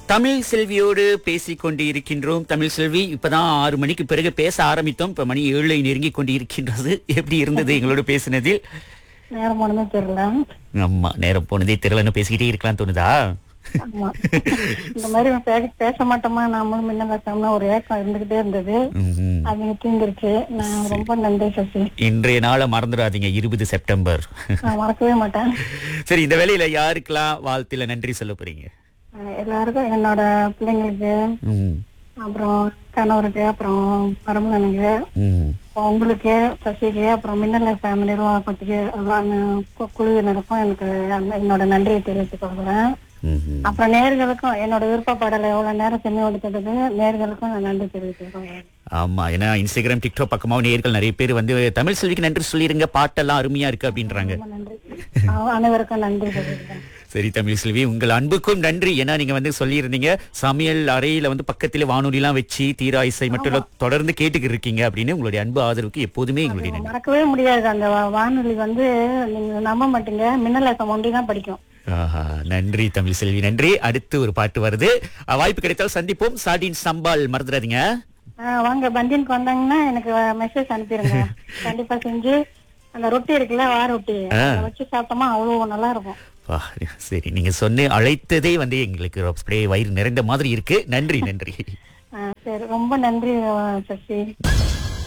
தமிழ் செல்வியோடு பேசிக் கொண்டு இருக்கின்றோம் தமிழ் செல்வி இப்பதான் ஆறு மணிக்கு பிறகு பேச ஆரம்பித்தோம் இப்ப மணி ஏழை நெருங்கி கொண்டு இருக்கின்றது எப்படி இருந்தது எங்களோட பேசினதில் நேரம் போனதே தெரியல ஆமா நேரம் போனதே தெரியலன்னு பேசிக்கிட்டே இருக்கலாம் தோணுதா ஆமா இந்த மாதிரி பே- பேச மாட்டோமா நாமளும் முன்ன பேசாம ஒரு ஏக்கம் இருந்துகிட்டே இருந்தது ம்ஹும். அது தீர்ந்துருச்சு நான் ரொம்ப நன்றி சசி இன்றைய நாளை மறந்துடாதீங்க இருபது செப்டம்பர் நான் மறக்கவே மாட்டேன் சரி இந்த வேலையில யாருக்கெல்லாம் வாழ்த்துல நன்றி சொல்ல போறீங்க அஹ் எல்லாருக்கும் என்னோட பிள்ளைங்களுக்கு ம், அப்புறம் கணவருக்கு அப்புறம் மருமகனுக்கு ம். உங்களுக்கு சசிக்கு அப்புறம் மின்னல் ஃபேமிலி நிர்வாகத்துக்கு அப்புறம் கு- குழுவினருக்கும் எனக்கு அந்த- என்னோட நன்றியை தெரிவித்துக் கொள்கிறேன் ம்ஹும். அப்புறம் நேர்களுக்கும் என்னோட விருப்பப்பாடலை எவ்வளவு நேரம் செம்மி கொடுத்ததுக்கு நேர்களுக்கும் நான் நன்றி தெரிவித்துக் கொள்கிறேன் ஆமா ஏன்னா இன்ஸ்டாகிராம் டிக்டாக் பக்கமா நேர்கள் நிறைய பேர் வந்து தமிழ் செல்விக்கு நன்றி சொல்லிருங்க பாட்டெல்லாம் அருமையா இருக்கு அப்படின்றாங்க ரொம்ப நன்றி அஹ் அனைவருக்கும் நன்றி தெரிவிக்கிறேன் சரி தமிழ் செல்வி உங்கள் அன்புக்கும் நன்றி ஏன்னா நீங்க வந்து சொல்லியிருந்தீங்க சமையல் அறையில வந்து பக்கத்துல வானொலி எல்லாம் வச்சு தீரா இசை மட்டும் தொடர்ந்து கேட்டுக்கிட்டு இருக்கீங்க அப்படின்னு உங்களுடைய அன்பு ஆதரவுக்கு எப்போதுமே எங்களுடைய நன்றி மறக்கவே முடியாது அந்த வா- வானொலி வந்து நீங்க நம்ப மாட்டீங்க மின்னல் எஃப்எம் ஒண்டி தான் படிக்கும் ஆஹா, நன்றி தமிழ் செல்வி நன்றி அடுத்து ஒரு பாட்டு வருது அஹ், வாய்ப்பு கிடைத்தால் சந்திப்போம் சாடின் சம்பால் மறந்துடாதீங்க அஹ் வாங்க பந்தியனுக்கு வந்தாங்கன்னா எனக்கு மெசேஜ் அனுப்பிடுங்க கண்டிப்பா செஞ்சு அந்த ரொட்டி இருக்குல்ல வா ரொட்டி அதை வச்சு சாப்பிட்டோமா அவ்வளவு நல்லா இருக்கும் வா, சரி நீங்க சொன்ன அழைத்ததே வந்து எங்களுக்கு அப்படியே வயிறு நிறைந்த மாதிரி இருக்கு நன்றி நன்றி அஹ் சரி ரொம்ப நன்றி அஹ் சசி